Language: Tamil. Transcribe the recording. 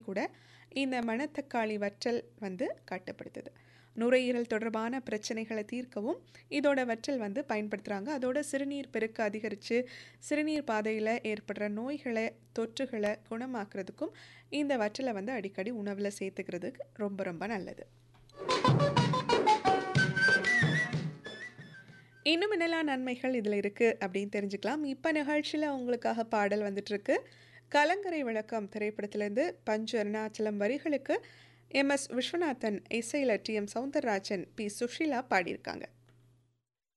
கூட இந்த மணத்தக்காளி வற்றல் வந்து கட்டுப்படுத்துது நுரையீரல் தொடர்பான பிரச்சனைகளை தீர்க்கவும் இதோட வற்றல் வந்து பயன்படுத்துகிறாங்க அதோட சிறுநீர் பெருக்க அதிகரித்து சிறுநீர் பாதையில் ஏற்படுற நோய்களை தொற்றுகளை குணமாக்குறதுக்கும் இந்த வற்றலை வந்து அடிக்கடி உணவில் சேர்த்துக்கிறதுக்கு ரொம்ப ரொம்ப நல்லது இன்னும் என்னெல்லாம் நன்மைகள் இதில் இருக்குது அப்படின்னு தெரிஞ்சுக்கலாம் இப்போ நிகழ்ச்சியில் உங்களுக்காக பாடல் வந்துட்டுருக்கு கலங்கரை விளக்கம் திரைப்படத்திலேருந்து பஞ்சு அருணாச்சலம் வரிகளுக்கு எம் எஸ் விஸ்வநாதன் இசையில் T M Soundararajan P Susheela பாடியிருக்காங்க